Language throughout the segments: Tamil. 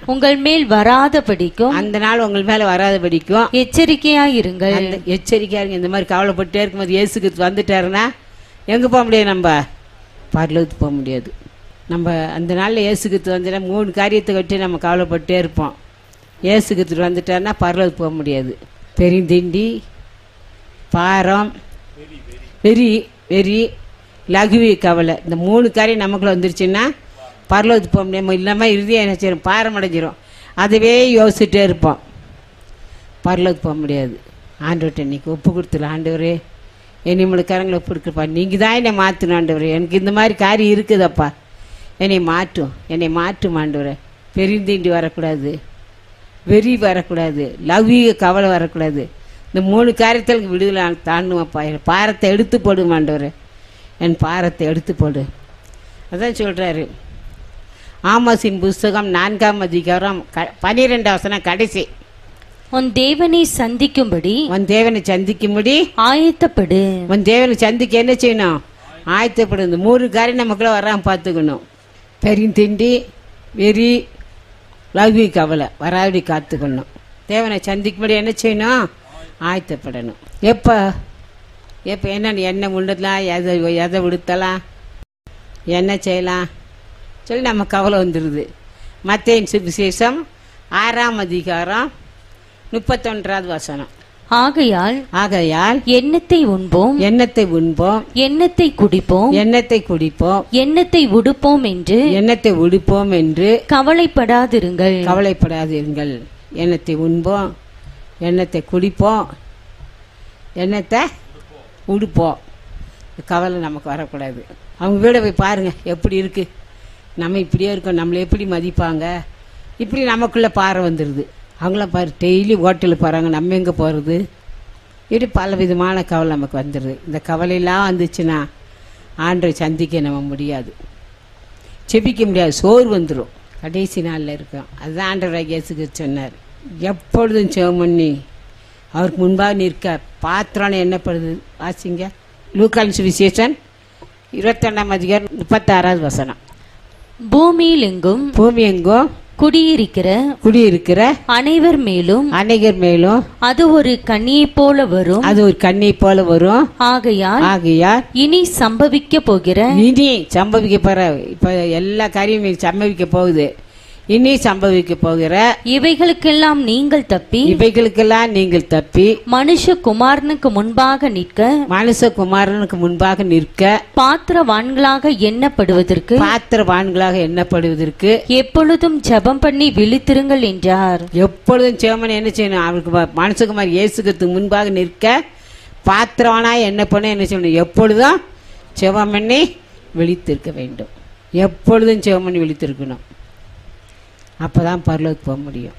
உங்கள் மேல் வராதபடிக்கும் அந்த நாள் உங்கள் மேல வராதபடிக்கும் எச்சரிக்கையாயிருங்கள் அந்த எச்சரிக்கையா இருங்க இந்த மாதிரி கவலைப்பட்டே இருக்கும்போது இயேசுக்கு வந்துட்டாருன்னா எங்க போக முடியாது நம்ம பரலோகத்துக்கு போக முடியாது நம்ம அந்த நாளில் இயேசுக்கு வந்துட்டா மூணு காரியத்தை கட்டி நம்ம கவலைப்பட்டே இருப்போம் இயேசுக்கு வந்துட்டாருன்னா பரலோகத்துக்கு போக முடியாது பெருந்திண்டி பாரம் வெறி வெறி லகுவி கவலை இந்த மூணு காரியம் நமக்குள்ள வந்துருச்சுன்னா பரலோகத்துக்கு போக முடியாமல் இல்லாமல் இறுதியாக என்ன செய்யும் பாரம் அடைஞ்சிரும் அதுவே யோசிச்சுட்டே இருப்போம் பரலோகத்துக்கு போக முடியாது ஆண்டவர்கிட்ட இன்னைக்கு ஒப்பு கொடுத்துரு ஆண்டவரே என்னை நம்மளுக்கு கரங்களை ஒப்பு கொடுக்குறப்பா நீங்கள் தான் என்னை மாற்றணும் ஆண்டவரே எனக்கு இந்த மாதிரி காரியம் இருக்குதப்பா என்னை மாற்றும் என்னை மாற்றும் ஆண்டவரே பெருந்தீண்டி வரக்கூடாது வெறி வரக்கூடாது லௌகீக கவலை வரக்கூடாது இந்த மூணு காரியத்தில் விடுதலை தாண்டுவாப்பா என் பாரத்தை எடுத்து போடு ஆண்டவரே என் பாரத்தை எடுத்து போடு அதான் சொல்கிறாரு ஆமாசின் புஸ்தகம் நான்காம் அதிகாரம் க பன்னிரெண்டாம் வசனம் கடைசி உன் தேவனை சந்திக்கும்படி உன் தேவனை சந்திக்கும்படி ஆயத்தப்படு உன் தேவனை சந்திக்க என்ன செய்யணும் ஆயத்தப்படும் இந்த மூணு காரியம் நமக்குள்ள வராம பார்த்துக்கணும் பெருந்திண்டி வெறி லவ்வி கவலை வராபடி காத்துக்கணும் தேவனை சந்திக்கும்படி என்ன செய்யணும் ஆயத்தப்படணும் எப்போ எப்போ என்ன என்ன உண்டலாம் எதை எதை விடுத்தலாம் என்ன செய்யலாம் சொல்லி நம்ம கவலை வந்துடுது மத்தேன் சுவிசேஷம் ஆறாம் அதிகாரம் முப்பத்தொன்றாவது வசனம் ஆகையால் ஆகையால் எண்ணத்தை உண்போம் எண்ணத்தை உண்போம் எண்ணத்தை குடிப்போம் எண்ணத்தை குடிப்போம் எண்ணத்தை உடுப்போம் என்று எண்ணத்தை உடுப்போம் என்று கவலைப்படாதிருங்கள் கவலைப்படாதீர்கள் எண்ணத்தை உண்போம் எண்ணத்தை குடிப்போம் எண்ணத்தை உடுப்போம் கவலை நமக்கு வரக்கூடாது அவங்க வீட போய் பாருங்க எப்படி இருக்கு நம்ம இப்படியே இருக்கோம் நம்மளை எப்படி மதிப்பாங்க இப்படி நமக்குள்ள பாறை வந்துடுது அவங்களாம் பாரு டெய்லி ஹோட்டலுக்கு போகிறாங்க நம்ம எங்கே போகிறது இப்படி பல விதமான கவலை நமக்கு வந்துடுது இந்த கவலையெல்லாம் வந்துச்சுன்னா ஆண்டை சந்திக்க நம்ம முடியாது செபிக்க முடியாது சோறு வந்துடும் கடைசி நாளில் இருக்கும் அதுதான் ஆண்டவராக இயேசுக்கு சொன்னார் எப்பொழுதும் செவம் பண்ணி அவருக்கு முன்பாக நிற்க பாத்திரம் என்னப்படுது வாசிங்க லூக்கான் சுவிசேஷன் இருபத்தொன்னாம் அதிகாரம் முப்பத்தாறாவது வசனம் பூமியில் எங்கும் பூமி எங்கும் குடியிருக்கிற குடியிருக்கிற அனைவர் மேலும் அநேகர் மேலும் அது ஒரு கண்ணியைப் போல வரும் அது ஒரு கண்ணை போல வரும் ஆகையால் ஆகையால் இனி சம்பவிக்க போகிற இனி சம்பவிக்க போற இப்ப எல்லா காரியமும் சம்பவிக்க போகுது இனி சம்பவிக்க போகிற இவைகளுக்கெல்லாம் நீங்கள் தப்பி இவைகளுக்கெல்லாம் நீங்கள் தப்பி மனுஷகுமாரனுக்கு முன்பாக நிற்க மனுஷகுமாரனுக்கு முன்பாக நிற்க பாத்திரவான்களாக எண்ணப்படுவதற்கு பாத்திரவான்களாக எண்ணப்படுவதற்கு எப்பொழுதும் ஜெபம் பண்ணி விழித்திருங்கள் என்றார் எப்பொழுதும் சிவமன் என்ன செய்யணும் அவருக்கு ம- மனுஷகுமார் இயேசுக்கு முன்பாக நிற்க பாத்திரவானாய் என்ன பண்ண என்ன செய்யணும் எப்பொழுதும் சிவம் பண்ணி விழித்திருக்க வேண்டும் எப்பொழுதும் சிவம் பண்ணி விழித்திருக்கணும் அப்பதான் பரலோகத்துக்கு போக முடியும்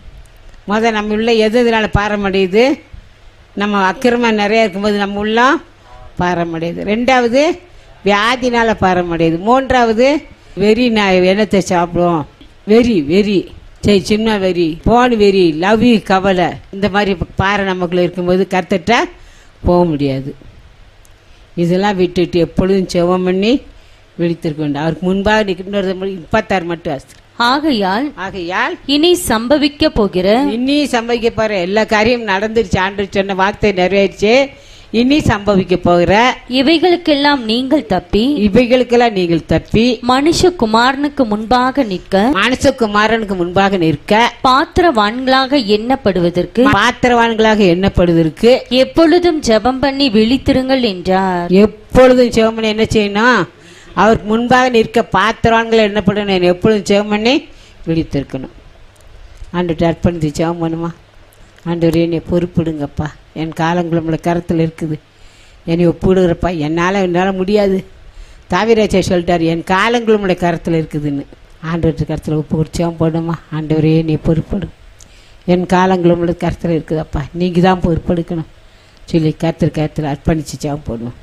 முத நம்ம உள்ள எது இதனால பாரமடையுது நம்ம அக்கிரமம் நிறைய இருக்கும்போது நம்ம உள்ள பாரமடையுது ரெண்டாவது வியாதினால பாரமடையுது மூன்றாவது வெறி நான் எண்ணத்தை சாப்பிடுவோம் வெறி வெறி சரி சின்ன வெறி போன் வெறி லவ் யூ கவலை இந்த மாதிரி பாறை நமக்குள்ள இருக்கும்போது கத்துட்டா போக முடியாது இதெல்லாம் விட்டுட்டு எப்பொழுதும் செவம் பண்ணி விழித்திருக்க வேண்டும் அவருக்கு முன்பாக நிற்கின்றது முப்பத்தாறு மட்டும் வாசிக்கிறேன். ஆகையால் ஆகையால் இனி சம்பவிக்க போகிற இனி சம்பவிக்க போற எல்லா காரியம் நடந்துருச்சு ஆண்டு சொன்ன வார்த்தை நிறைவேறிச்சு இனி சம்பவிக்க போகிற இவைகளுக்கெல்லாம் நீங்கள் தப்பி இவைகளுக்கெல்லாம் நீங்கள் தப்பி மனுஷகுமாரனுக்கு முன்பாக நிற்க மனுஷகுமாரனுக்கு முன்பாக நிற்க பாத்திரவான்களாக எண்ணப்படுவதற்கு பாத்திரவான்களாக எண்ணப்படுவதற்கு எப்பொழுதும் ஜெபம் பண்ணி விழித்திருங்கள் என்றார் எப்பொழுதும் சிவமணி என்ன செய்யணும் அவருக்கு முன்பாக நிற்க பாத்திரவான்களை எண்ணப்படணும் எப்பொழுதும் சிவம் பண்ணி விழித்திருக்கணும் ஆண்டு அர்ப்பணித்து சிவம் பண்ணுமா ஆண்டவரே என்னை பொறுப்பிடுங்கப்பா என் காலங்கள் உங்களை கரத்தில் இருக்குது என்னை ஒப்பிடுகிறப்பா என்னால் என்னால் முடியாது தாவிராஜா சொல்லிட்டார் என் காலங்கள் உங்களுடைய கரத்தில் இருக்குதுன்னு ஆண்டவர்கிட்ட கரத்தில் ஒப்பு குடிச்சவன் போடுமா ஆண்டவரே நீ பொறுப்படு என் காலங்கள் உங்களுடைய கரத்தில் இருக்குதப்பா நீங்கள் தான் பொறுப்பெடுக்கணும் சொல்லி கருத்தில் கருத்தில் அர்ப்பணிச்சு ஜெபம் போடுவோம்